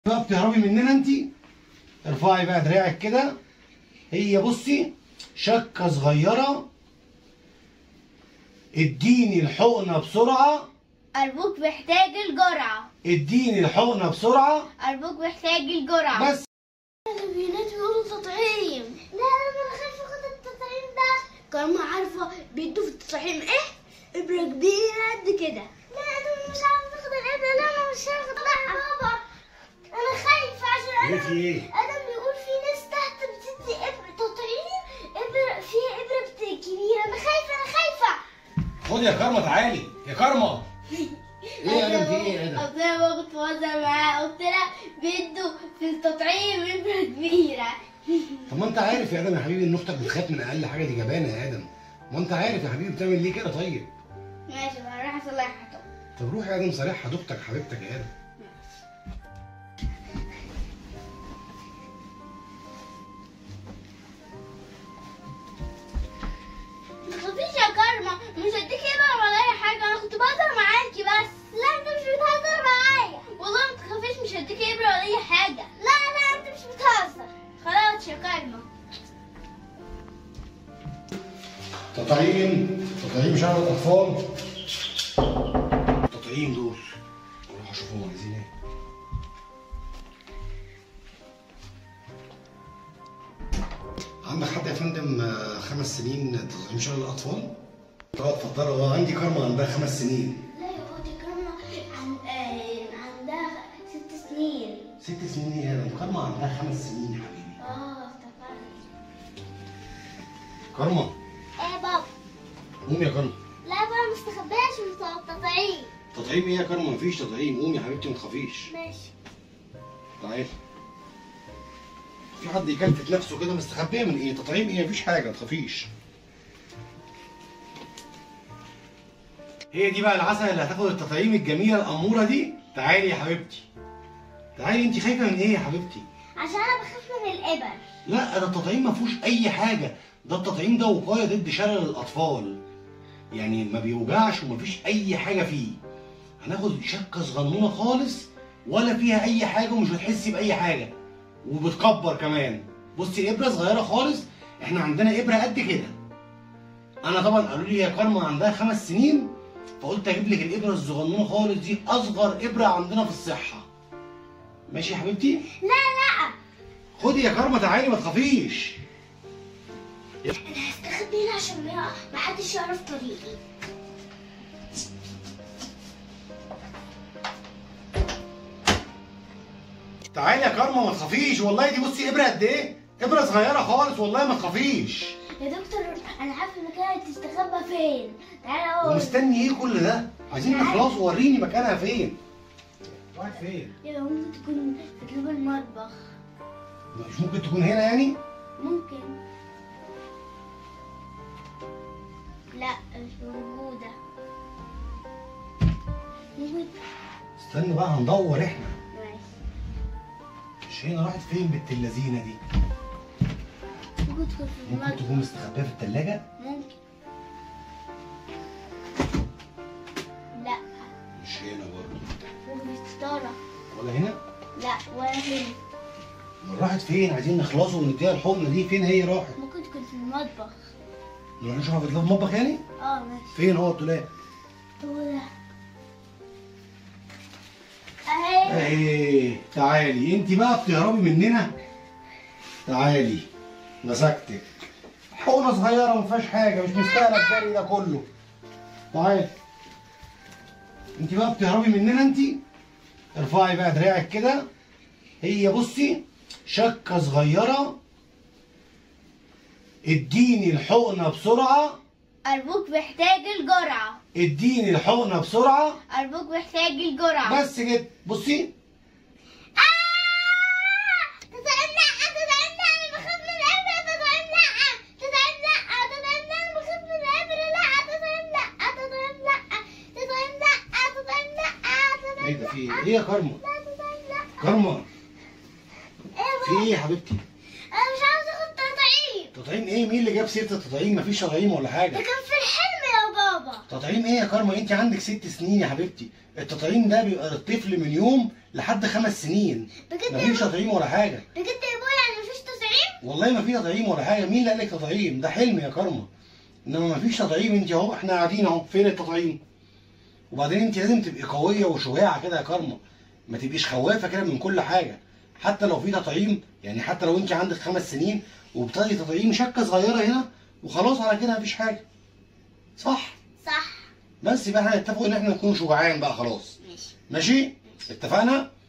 بقى بتهربي مننا انت ارفعي بقى دراعك كده هي بصي شكه صغيره اديني الحقنه بسرعه أرجوك محتاج الجرعة اديني الحقنه بسرعه أرجوك محتاج الجرعة بس البنات بيقولوا تطعيم لا انا بخاف اخد التطعيم ده كمان عارفه بيدوا في التطعيم ايه ابره كبيره قد كده لا انا مش عاوز اخد الابره لا انا مش هاخد لا بابا انا خايفه عشان ايه في ايه ادم بيقول في ناس تحت بتدي ابره تطعيم ابره في ابره بت- كبيره انا خايفه انا خايفه خد يا كرمه تعالي يا كرمه ايه يا ادم في ايه يا ادم اصل انا كنت بهزر معاه قلت لها بيدوا في التطعيم ابره كبيره طب ما انت عارف يا ادم يا حبيبي ان اختك بتخاف من اقل حاجه دي جبانه يا ادم ما انت عارف يا حبيبي بتعمل ليه كده طيب ماشي بقى راح اصلحها طب طب روح يا ادم صالحها دكتك حبيبتك يا ادم متخافيش يا كارما مش هديك ابره ولا اي حاجه انا كنت بهزر معاكي بس لا انت مش بتهزر معايا والله ما تخافيش مش هديك ابره ولا اي حاجه لا لا انت مش بتهزر خلاص يا كارما تطعيم تطعيم شعر الاطفال تطعيم دول اروح اشوفهم عايزين ايه عندك حد يا فندم آه، خمس سنين تطعيم شعر الاطفال؟ اه اتفضل هو عندي كارما عندها خمس سنين لا يا اختي كارما عن... آه... عندها ست سنين ست سنين ايه يا ادم كارما عندها خمس سنين يا حبيبي اه افتكرت كارما ايه بابا قومي يا كارما لا بقى مستخباش من التطعيم تطعيم ايه يا كارما مفيش تطعيم قومي يا حبيبتي ما تخافيش ماشي تعالي في حد يكلفت نفسه كده مستخبيه من ايه تطعيم ايه مفيش حاجه ما تخافيش هي دي بقى العسل اللي هتاخد التطعيم الجميله الاموره دي تعالي يا حبيبتي تعالي انت خايفه من ايه يا حبيبتي عشان انا بخاف من الابر لا ده التطعيم ما فيهوش اي حاجه ده التطعيم ده وقايه ضد شلل الاطفال يعني ما بيوجعش ومفيش اي حاجه فيه هناخد شكه صغنونه خالص ولا فيها اي حاجه ومش هتحسي باي حاجه وبتكبر كمان بصي ابره صغيره خالص احنا عندنا ابره قد كده انا طبعا قالوا لي يا كارما عندها خمس سنين فقلت اجيب لك الابره الصغنونه خالص دي اصغر ابره عندنا في الصحه ماشي يا حبيبتي لا لا خدي يا كارما تعالي ما تخافيش انا هستخبي هنا عشان ما ما حدش يعرف طريقي تعالي يا كارما ما تخافيش والله دي بصي ابره قد ايه ابره صغيره خالص والله ما تخافيش يا دكتور انا عارفه المكان هتستخبى فين تعالى اقول ومستني ايه كل ده عايزين نخلص وريني مكانها فين رايح فين يا ممكن تكون في جنب المطبخ مش ممكن تكون هنا يعني ممكن لا مش موجودة ممكن استنى بقى هندور احنا ماشي مش هنا راحت فين بنت اللذينه دي ممكن تكون في ممكن المطبخ تكون مستخبيه في الثلاجه ممكن لا مش هنا برضه ممكن في الستارة ولا هنا لا ولا هنا امال راحت فين عايزين نخلصوا ونديها الحقنه دي فين هي راحت ممكن تكون في المطبخ نروح نشوفها في الدولاب المطبخ يعني اه ماشي فين هو الدولاب هو ده اهي ايه تعالي انت بقى بتهربي مننا تعالي مسكتك حقنه صغيره ما فيهاش حاجه مش مستاهله الجري ده كله تعالي انت بقى بتهربي مننا انت ارفعي بقى دراعك كده هي بصي شكه صغيره اديني الحقنه بسرعه أرجوك محتاج الجرعة اديني الحقنه بسرعه أرجوك محتاج الجرعة بس كده بصي تتعب لا تتعب لا انا بخاف من الابره تتعب لا تتعب لا تتعب لا انا بخاف من الابره لا تتعب لا تتعب لا تتعب لا تتعب لا تتعب ايه ده في ايه ايه يا كارما لا تتعب لا كارما ايه في ايه يا حبيبتي انا مش عاوزه اخد تطعيم تطعيم ايه مين اللي جاب سيره التطعيم مفيش تطعيم ولا ده حاجه كان في الحلم يا بابا تطعيم ايه يا كارما انت عندك ست سنين يا حبيبتي التطعيم ده بيبقى للطفل من يوم لحد خمس سنين بجد يا مفيش بابا تطعيم ولا حاجه بجد يا بابا يعني مفيش تطعيم والله ما في تطعيم ولا حاجه مين اللي قال لك تطعيم ده حلم يا كارما انما ما فيش تطعيم انت اهو احنا قاعدين اهو فين التطعيم وبعدين انت لازم تبقي قويه وشجاعه كده يا كارما ما تبقيش خوافه كده من كل حاجه حتى لو في تطعيم يعني حتى لو انت عندك خمس سنين وبتاخدي تطعيم شكه صغيره هنا وخلاص على كده مفيش حاجه صح صح بس يبقى احنا نتفقوا ان احنا نكون شجعان بقى خلاص ماشي ماشي اتفقنا